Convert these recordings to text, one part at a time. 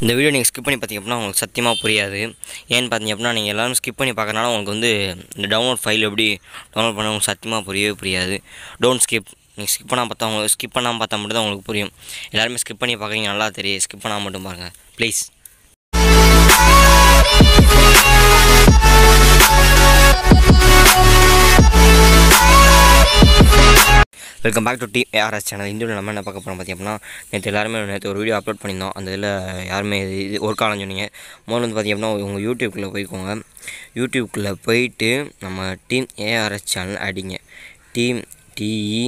இந்த வீடியோ நீங்கள் ஸ்கிப் பண்ணி பார்த்தீங்க அப்படின்னா உங்களுக்கு சத்தியமாக புரியாது ஏன்னு பார்த்தீங்க அப்படின்னா நீங்கள் எல்லாரும் ஸ்கிப் பண்ணி பார்க்கறனால உங்களுக்கு வந்து இந்த டவுன்லோட் ஃபைல் எப்படி டவுன்லோட் பண்ண உங்களுக்கு சத்தியமாக புரியவே புரியாது டோன்ட் ஸ்கிப் நீங்கள் ஸ்கிப் பண்ணால் பார்த்தா உங்களுக்கு ஸ்கிப் பண்ணாமல் பார்த்தா மட்டும் தான் உங்களுக்கு புரியும் எல்லாருமே ஸ்கிப் பண்ணி பார்க்குறீங்க நல்லா தெரியும் ஸ்கிப் பண்ணாமல் மட்டும் பாருங்கள் please welcome back to T ARS channel இந்த வீடியோ நம்ம என்ன பார்க்க போகிறோம் பார்த்தீங்கன்னா நேற்று எல்லாருமே நேற்று ஒரு வீடியோ அப்லோட் பண்ணியிருந்தோம் அந்த இதில் யாருமே இது இது ஒரு காலம் சொன்னீங்க முதல்ல வந்து பார்த்தீங்கன்னா உங்கள் யூடியூப்குள்ளே போய்க்கோங்க யூடியூப்குள்ளே போயிட்டு நம்ம டீம் ஏஆர்எஸ் சேனல் அடிங்க team TE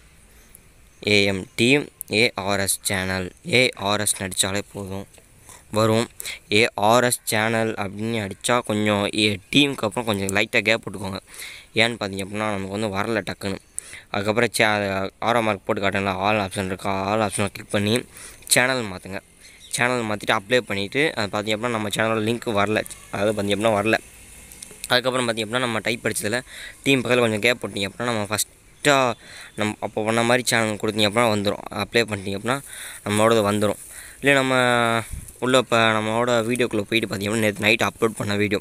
AM team ARS channel ARS நடித்தாலே போதும் வரும் ஏஆர்எஸ் சேனல் அப்படின்னு அடித்தா கொஞ்சம் ஏ டீமுக்கு அப்புறம் கொஞ்சம் லைட்டாக கேப் போட்டுக்கோங்க ஏன்னு பார்த்தீங்க அப்படின்னா நமக்கு வந்து வரல டக்குன்னு அதுக்கப்புறம் சே ஆறாம் மார்க் போட்டு காட்டல ஆல் ஆப்ஷன் இருக்கா ஆல் ஆப்ஷனை கிளிக் பண்ணி சேனல் மாற்றுங்க சேனல் மாற்றிட்டு அப்ளை பண்ணிவிட்டு அது பார்த்தீங்க அப்படின்னா நம்ம சேனலோட லிங்க் வரல அதாவது பார்த்தீங்க அப்படின்னா வரல அதுக்கப்புறம் பார்த்தீங்க அப்படின்னா நம்ம டைப் படிச்சதில் டீம் பக்கத்தில் கொஞ்சம் கேப் போட்டிங்க அப்படின்னா நம்ம ஃபஸ்ட்டாக நம்ம அப்போ பண்ண மாதிரி சேனல் கொடுத்தீங்க அப்படின்னா வந்துடும் அப்ளை பண்ணிட்டீங்க அப்படின்னா நம்மளோடது வந்துடும் இல்லை நம்ம உள்ள இப்போ நம்மளோட வீடியோக்குள்ளே போயிட்டு பார்த்தீங்க அப்படின்னா நேற்று நைட் அப்லோட் பண்ண வீடியோ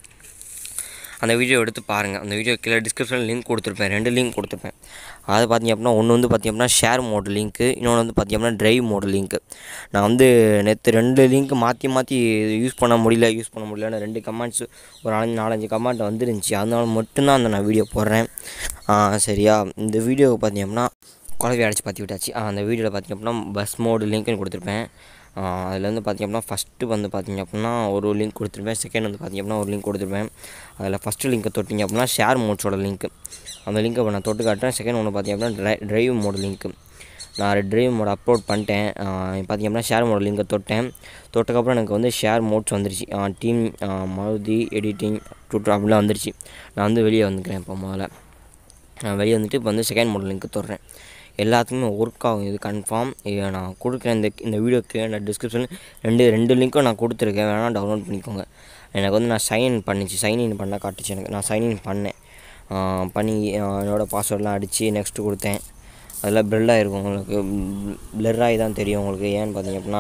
அந்த வீடியோ எடுத்து பாருங்கள் அந்த வீடியோ கீழே டிஸ்கிரிப்ஷனில் லிங்க் கொடுத்துருப்பேன் ரெண்டு லிங்க் கொடுத்துருப்பேன் அது பார்த்திங்க அப்படின்னா ஒன்று வந்து பார்த்திங்க அப்படின்னா ஷேர் மோடு லிங்க்கு இன்னொன்று வந்து பார்த்திங்க அப்படின்னா ட்ரைவ் மோடு லிங்க்கு நான் வந்து நேற்று ரெண்டு லிங்க் மாற்றி மாற்றி யூஸ் பண்ண முடியல யூஸ் பண்ண முடியலன்னு ரெண்டு கமெண்ட்ஸ் ஒரு நாலஞ்சு நாலஞ்சு கமெண்ட் வந்துருந்துச்சு அதனால மட்டும்தான் அந்த நான் வீடியோ போடுறேன் ஆ, சரியா இந்த வீடியோ பார்த்திங்க அப்படின்னா குழவி அடைச்சி பார்த்து விட்டாச்சு ஆ, அந்த வீடியோவில் பார்த்திங்க அப்படின்னா பஸ் மோடு லிங்க்னு கொடுத்துருப்பேன் அதில் வந்து பார்த்திங்க அப்படின்னா ஃபஸ்ட்டு வந்து பார்த்திங்க அப்படின்னா ஒரு லிங்க் கொடுத்துருப்பேன் செகண்ட் வந்து பார்த்திங்க அப்படின்னா ஒரு லிங்க் கொடுத்துருப்பேன் அதில் ஃபஸ்ட்டு லிங்க்கை தொட்டிங்க அப்படின்னா ஷேர் மோட்ஸோட லிங்க் அந்த லிங்க்கை இப்போ நான் தொட்டு காட்டுறேன் செகண்ட் ஒன்று பார்த்திங்க அப்படின்னா ட்ரை ட்ரைவ் மோடு லிங்க்கு நான் ட்ரைவ் மோட் அப்லோட் பண்ணிட்டேன் பார்த்திங்க அப்படின்னா ஷேர் மோட் லிங்கை தொட்டேன் தொட்டக்கப்புறம் எனக்கு வந்து ஷேர் மோட்ஸ் வந்துருச்சு டீம் மருதி எடிட்டிங் ட்விட்டர் அப்படிலாம் வந்துருச்சு நான் வந்து வெளியே வந்துக்கிறேன் இப்போ முதல்ல நான் வெளியே வந்துட்டு இப்போ வந்து செகண்ட் மோட் லிங்க் தொடுறேன் எல்லாத்துக்குமே ஒர்க் ஆகும் இது கன்ஃபார்ம் இது நான் கொடுக்குறேன் இந்த இந்த வீடியோக்கு நான் டிஸ்கிரிப்ஷனில் ரெண்டு ரெண்டு லிங்க்கும் நான் கொடுத்துருக்கேன் வேணால் டவுன்லோட் பண்ணிக்கோங்க எனக்கு வந்து நான் சைன்இன் பண்ணிச்சு சைன்இன் பண்ண காட்டுச்சு எனக்கு நான் சைன்இன் பண்ணேன் ஆஹ் பண்ணி ஆஹ் என்னோடய பாஸ்வேர்ட்லாம் அடித்து நெக்ஸ்ட்டு கொடுத்தேன் அதெல்லாம் பிளர் ஆகிருக்கும் உங்களுக்கு பிளர் ஆகி தான் தெரியும் உங்களுக்கு ஏன்னு பார்த்தீங்க அப்படின்னா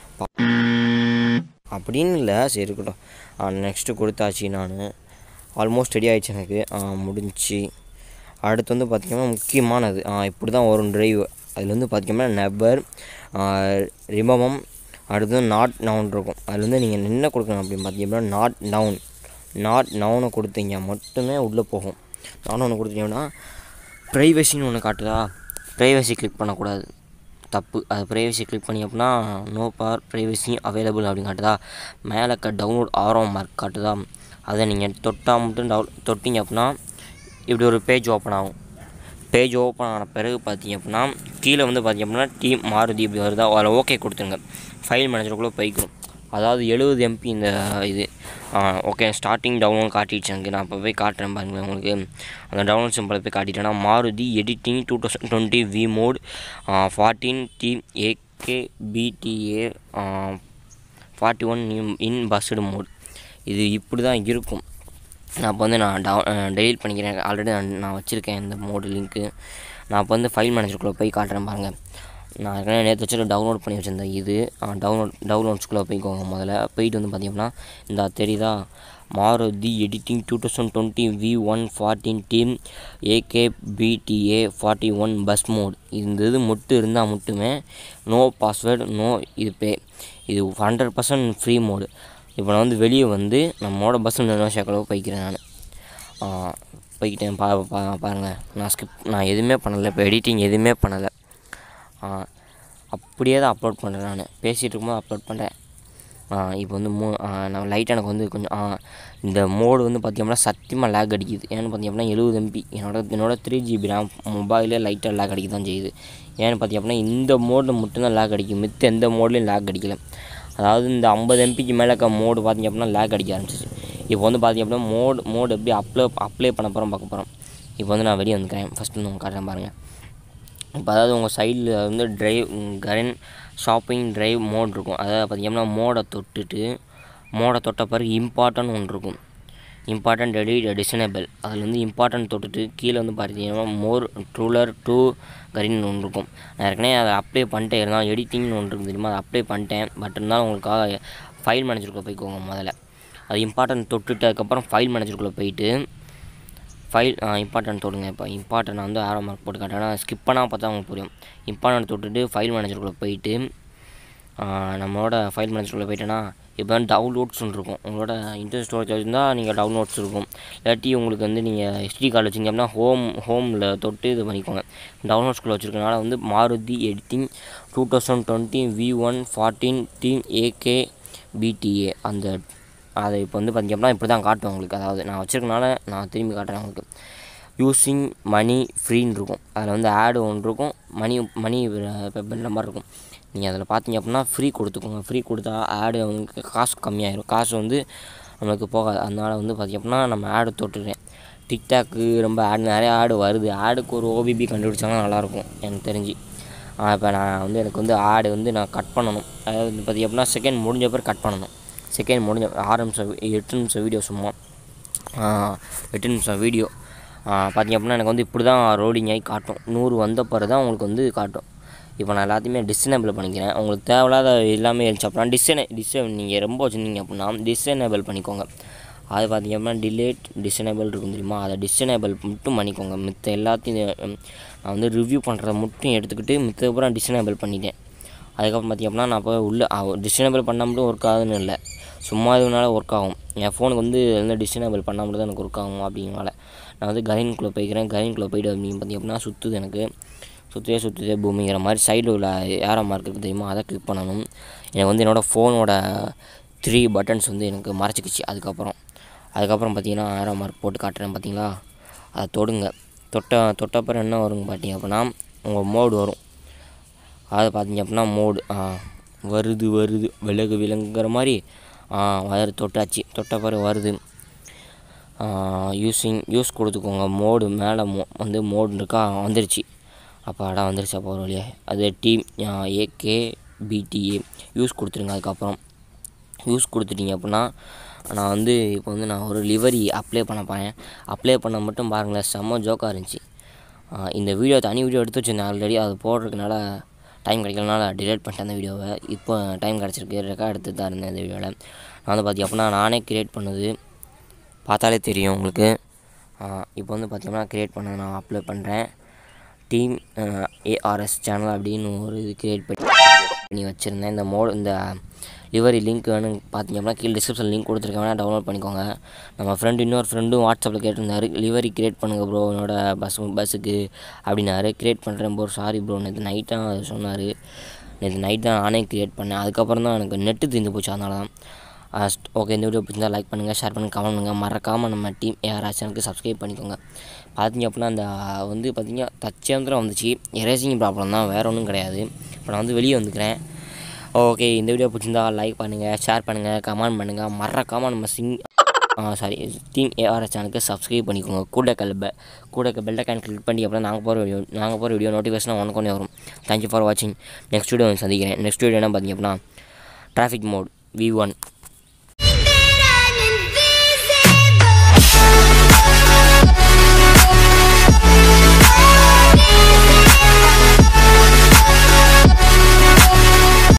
பா- அப்படின்னு இல்லை சரி இருக்கட்டும் நெக்ஸ்ட்டு கொடுத்தாச்சு நான் ஆல்மோஸ்ட் ரெடி ஆயிடுச்சு எனக்கு முடிஞ்சிச்சு அடுத்து வந்து பார்த்திங்கன்னா முக்கியமானது இப்படி தான் வரும் டிரைவ் அதில் வந்து பார்த்திங்கன்னா நெபர் ரிமமம் அடுத்து நாட் நவுன் இருக்கும் அதில் வந்து நீங்கள் என்ன கொடுக்கணும் அப்படின்னு பார்த்தீங்கன்னா நாட் நவுன் நாட் நவுனை கொடுத்தீங்க மட்டுமே உள்ளே போகும் நாட் ஒன்று கொடுத்தீங்கன்னா ப்ரைவசின்னு ஒன்று காட்டுதா ப்ரைவசி கிளிக் பண்ணக்கூடாது தப்பு அது ப்ரைவசி கிளிக் பண்ணி அப்படின்னா நோ பார் ப்ரைவசி அவைலபிள் அப்படின்னு காட்டுதா மேலே இருக்க டவுன்லோட் ஆரம் மார்க் காட்டுதா அதை நீங்கள் தொட்டால் மட்டும் டவு தொட்டிங்க அப்படின்னா இப்படி ஒரு பேஜ் ஓப்பன் ஆகும் பேஜ் ஓப்பன் ஆன பிறகு பார்த்தீங்க அப்படின்னா கீழே வந்து பார்த்தீங்க அப்படின்னா டீம் மாருதி இப்படி வருதா அதில் ஓகே கொடுத்துருங்க ஃபைல் மேனேஜருக்குள்ளே போய்க்கும் அதாவது எழுபது எம்பி இந்த இது ஓகே ஸ்டார்டிங் டவுன்லோட் காட்டிடுச்சு எனக்கு நான் இப்போ போய் காட்டுறேன் பாருங்களேன் உங்களுக்கு அந்த டவுன்லோட் சிம்பிளை போய் காட்டிட்டேன்னா Maruti editing two thousand twenty V mod fourteen T AK PDA forty one in bus mod இது இப்படி தான் இருக்கும் நான் இப்போ வந்து நான் டவு டெலிட் பண்ணிக்கிறேன் ஆல்ரெடி நான் நான் வச்சுருக்கேன் இந்த மோடு லிங்க்கு நான் இப்போ வந்து ஃபைல் மேனேஜருக்குள்ளே போய் காட்டுறேன் பாருங்கள் நான் ஏற்கனவே நேற்று வச்சு டவுன்லோட் பண்ணி வச்சுருந்தேன் இது டவுன்லோட் டவுன்லோட்ஸ்குள்ளே போய்க்கோங்க முதல்ல போயிட்டு வந்து பார்த்தீங்கன்னா இந்த தெரியுதா Maruti editing two thousand twenty V one fourteen team AK PDA forty one bus mod இந்த இது மட்டும் இருந்தால் மட்டுமே நோ பாஸ்வேர்டு நோ இது பே இது ஹண்ட்ரட் பர்சன்ட் ஃப்ரீ மோடு இப்போ நான் வந்து வெளியே வந்து நம்மளோட பஸ் நிர்வாகிகளவு போய்க்கிறேன் நான் போய்க்கிட்டேன் பா பா பாருங்கள் நான் ஸ்கிப் நான் எதுவுமே பண்ணலை இப்போ எடிட்டிங் எதுவுமே பண்ணலை அப்படியே தான் அப்லோட் பண்ணுறேன் நான் பேசிகிட்டு இருக்கும்போது அப்லோட் பண்ணுறேன் இப்போ வந்து மூ நான் லைட்டாக எனக்கு வந்து கொஞ்சம் ஆ, இந்த மோடு வந்து பார்த்தீங்கன்னா சத்தியமாக லேக் அடிக்குது ஏன்னு பார்த்தீங்கன்னா எழுபது எம்பி என்னோட என்னோட த்ரீ ஜிபி ரேம் மொபைலே லைட்டாக லேக் அடிக்க தான் செய்யுது ஏன்னு பார்த்தீங்கன்னா இந்த மோடில் மட்டும்தான் லேக் அடிக்கும் மித்த எந்த மோட்லேயும் லேக் அடிக்கல அதாவது இந்த ஐம்பது எம்பிக்கு மேலே இருக்க மோடு பார்த்தீங்க அப்படின்னா லேக் அடிக்க ஆரம்பிச்சிச்சு இப்போ வந்து பார்த்தீங்க அப்படின்னா மோடு மோடு எப்படி அப்ளை அப்ளை பண்ண போகிறோம் பார்க்க போகிறோம் இப்போ வந்து நான் வெளியே வந்துக்கிறேன் ஃபஸ்ட்டு வந்து உங்களுக்கு காட்டுறேன் பாருங்கள் இப்போ அதாவது உங்கள் சைடில் வந்து drive current shopping drive mode இருக்கும் அதாவது பார்த்தீங்கன்னா மோடை தொட்டுட்டு மோடை தொட்ட பிறகு இம்பார்ட்டன் ஒன்று இருக்கும் இம்பார்ட்டன்ட் டெலிட் டிசனபிள் அதில் வந்து இம்பார்ட்டன்ட் தொட்டுட்டு கீழே வந்து பார்த்தீங்கன்னா மோர் ட்ரூலர் டூ கரின்னு ஒன்று இருக்கும் நான் ஏற்கனவே அதை அப்ளை பண்ணிட்டே இருந்தால் எடிட்டிங்னு ஒன்று இருக்குது தெரியுமா அதை அப்ளை பண்ணிட்டேன் பட் இருந்தாலும் உங்களுக்காக ஃபைல் மேனேஜருக்குள்ளே போய்க்கோங்க முதல்ல அது இம்பார்ட்டன்ட் தொட்டுட்டு அதுக்கப்புறம் ஃபைல் மேனேஜருக்குள்ளே போயிட்டு ஃபைல் இம்பார்ட்டன்ட் தொடுங்க இப்போ இம்பார்ட்டன்ட் வந்து ஆரோ மார்க் போட்டு காட்டுறேன் ஸ்கிப் பண்ணால் பார்த்தா உங்களுக்கு புரியும் இம்பார்ட்டன்ட் தொட்டுட்டு ஃபைல் மேனேஜருக்குள்ளே போயிட்டு ஆ, நம்மளோட ஃபைல் மேனேஜருக்குள்ளே போயிட்டேன்னா இப்போ டவுன்லோட்ஸ்னு இருக்கும் உங்களோட இன்டர்நெட் ஸ்டோரேஜ் இருந்தால் நீங்கள் டவுன்லோட்ஸ் இருக்கும் இல்லாட்டி உங்களுக்கு வந்து நீங்கள் எஸ்டி கார்டு வச்சிங்க அப்படின்னா ஹோம் ஹோமில் தொட்டு இது பண்ணிக்கோங்க டவுன்லோட்ஸ்குள்ளே வச்சுருக்கனால வந்து Maruti editing two thousand twenty V one fourteen team AK PDA அந்த அதை இப்போ வந்து பார்த்திங்க அப்படின்னா இப்படி தான் காட்டும் உங்களுக்கு அதாவது நான் வச்சுருக்கனால நான் திரும்பி காட்டுறேன் உங்களுக்கு யூஸிங் மணி ஃப்ரீன்னு இருக்கும் அதில் வந்து ஆடு ஒன்று இருக்கும் மணி மணி பெப்பில் மாதிரி இருக்கும் நீங்கள் அதில் பார்த்தீங்க அப்படின்னா ஃப்ரீ கொடுத்துக்கோங்க ஃப்ரீ கொடுத்தா ஆடு உங்களுக்கு காசு கம்மியாயிரும் காசு வந்து நம்மளுக்கு போகாது அதனால் வந்து பார்த்திங்க அப்படின்னா நம்ம ஆடு தொட்டுறேன் டிக்டாக்கு ரொம்ப ஆடு நிறைய ஆடு வருது ஆடுக்கு ஒரு ஓபிபி கண்டுபிடிச்சாங்கன்னா நல்லாயிருக்கும் எனக்கு தெரிஞ்சு இப்போ நான் வந்து எனக்கு வந்து ஆடு வந்து நான் கட் பண்ணணும் அதாவது வந்து பார்த்திங்க அப்படின்னா செகண்ட் முடிஞ்ச பிறகு கட் பண்ணணும் செகண்ட் முடிஞ்ச ஆறு நிமிஷம் எட்டு நிமிஷம் வீடியோ சும்மா ஆ, எட்டு நிமிஷம் வீடியோ பார்த்தீங்க அப்படின்னா எனக்கு வந்து இப்படி தான் ரோடிங் ஆகி காட்டும் நூறு வந்த பிறகு தான் உங்களுக்கு வந்து காட்டும் இப்போ நான் எல்லாத்தையுமே டிஸ்எனபிள் பண்ணிக்கிறேன் உங்களுக்கு தேவையில்லாத எல்லாமே இருந்துச்சு அப்படின்னா டிஸ்என டிஸ்எ நீங்கள் ரொம்ப வச்சுருந்தீங்க அப்படின்னா டிஸ்எனபிள் பண்ணிக்கோங்க அது பார்த்தீங்க அப்படின்னா டிலேட் டிஸ்எனபிள் இருக்கும் தெரியுமா அதை டிஸ்எனபிள் மட்டும் பண்ணிக்கோங்க மித்த எல்லாத்தையும் உம், நான் வந்து ரிவ்யூ பண்ணுறத மட்டும் எடுத்துக்கிட்டு மித்த அப்புறம் டிஸ்எனபிள் பண்ணிட்டேன் அதுக்கப்புறம் பார்த்திங்க அப்படின்னா நான் இப்போ உள்ள டிஸ்எனபிள் பண்ண மட்டும் ஒர்க் ஆகுதுன்னு இல்லை சும்மா இதுனால ஒர்க் ஆகும் என் ஃபோனுக்கு வந்து வந்து டிஸ்எனபிள் பண்ண மட்டும் தான் எனக்கு ஒர்க் ஆகும் அப்படிங்கிறனால நான் வந்து கரீன்குள்ளே போய்க்கிறேன் கரீன்குள்ளே போயிட்டு அப்படின்னு பார்த்திங்க அப்படின்னா சுற்றுது எனக்கு சுற்றியே சுற்றுதே பூமிங்கிற மாதிரி சைடில் உள்ள ஏரோ மார்க் இருக்குது தெரியுமா அதை கிளிக் பண்ணணும் எனக்கு வந்து என்னோடய ஃபோனோட த்ரீ பட்டன்ஸ் வந்து எனக்கு மறைச்சிக்கிச்சு அதுக்கப்புறம் அதுக்கப்புறம் பார்த்தீங்கன்னா ஏரோ மார்க் போட்டு காட்டுறேன் பார்த்தீங்களா அதை தொடுங்க தொட்ட தொட்டப்புறம் என்ன வருங்க பார்த்தீங்க அப்படின்னா உங்கள் மோடு வரும் அதை பார்த்தீங்க அப்படின்னா மோடு வருது வருது விலகு விலங்குங்கிற மாதிரி வயர் தொட்டாச்சு தொட்ட பிறகு வருது யூஸிங் யூஸ் கொடுத்துக்கோங்க மோடு மேலே மோ வந்து மோடு இருக்கா வந்துருச்சு அப்போ அடா வந்துருச்சு அப்போ ஒரு வழியாக அது டீம் ஏகே பிடிஏ யூஸ் கொடுத்துருங்க அதுக்கப்புறம் யூஸ் கொடுத்துட்டீங்க அப்படின்னா நான் வந்து இப்போ வந்து நான் ஒரு லிவரி அப்ளை பண்ண போகிறேன் அப்ளை பண்ண மட்டும் பாருங்களேன் செம்ம ஜோக்காக இருந்துச்சு ஆ, இந்த வீடியோ தனி வீடியோ எடுத்து வச்சிருந்தேன் ஆல்ரெடி அது போடுறதுனால டைம் கிடைக்கலனால டிலேட் பண்ணிட்டேன் அந்த வீடியோவை இப்போ டைம் கிடச்சிருக்கு ரெக்கார்ட் எடுத்து தான் இருந்தேன் இந்த வீடியோவில் நான் வந்து பார்த்தி அப்படின்னா நானே க்ரியேட் பண்ணது பார்த்தாலே தெரியும் உங்களுக்கு ஆ, இப்போ வந்து பார்த்தீங்கன்னா க்ரியேட் பண்ண நான் அப்லோட் பண்ணுறேன் டீம் ஏஆர்எஸ் சேனல் அப்படின்னு ஒரு இது க்ரியேட் பண்ணி வச்சுருந்தேன் இந்த மோட் இந்த லிவரி லிங்க் வேணும் பார்த்தீங்க அப்படின்னா கீழே டிஸ்கிரிப்ஷன் லிங்க் கொடுத்துருக்கேன் வேணால் டவுன்லோட் பண்ணிக்கோங்க நம்ம ஃப்ரெண்டு இன்னொரு ஃப்ரெண்டும் வாட்ஸ்அப்பில் கேட்டிருந்தாரு லிவரி க்ரியேட் பண்ணுங்கள் ப்ரோ என்னோட பஸ் பஸ்ஸுக்கு அப்படின்னாரு க்ரியேட் பண்ணுறேன் ப்ரோ சாரி ப்ரோ நேற்று நைட்டாக சொன்னார் நேற்று நைட் தான் நானே க்ரியேட் பண்ணேன் அதுக்கப்புறம் தான் எனக்கு நெட்டு தீர்ந்து போச்சு அதனால தான் ஓகே இந்த வீடியோ பிடிச்சிருந்தா லைக் பண்ணுங்கள் ஷேர் பண்ணுங்கள் கமெண்ட் பண்ணுங்கள் மறக்காமல் நம்ம டீம் ஏஆர் சேனலுக்கு சப்ஸ்கிரைப் பண்ணிக்கோங்க பார்த்தீங்க அப்படின்னா அந்த வந்து பார்த்தீங்க தச்சந்திரம் வந்துச்சு எரேசிங் ப்ராப்ளம் தான் வேறு ஒன்றும் கிடையாது இப்போ நான் வந்து வெளியே வந்துக்கிறேன் ஓகே இந்த வீடியோ பிடிச்சிருந்தா லைக் பண்ணுங்கள் ஷேர் பண்ணுங்கள் கமெண்ட் பண்ணுங்கள் மறக்காமல் நம்ம சிங் சாரி டீம் ஏஆர்எஸ் சேனலுக்கு சப்ஸ்கிரைப் பண்ணிக்கோங்க கூட கல்ப கூட பெல்லை கேன் கிளிக் பண்ணி அப்புறம் நாங்கள் போகிற வீடியோ நாங்கள் போகிற வீடியோ நோட்டிஃபிகேஷன் உனக்கு ஒன்றே வரும் தேங்க்யூ ஃபார் வாட்சிங் நெக்ஸ்ட் வீடியோ சந்திக்கிறேன் நெக்ஸ்ட் வீடியோ என்ன பார்த்தீங்க அப்படின்னா டிராஃபிக் மோட் வி ஒன்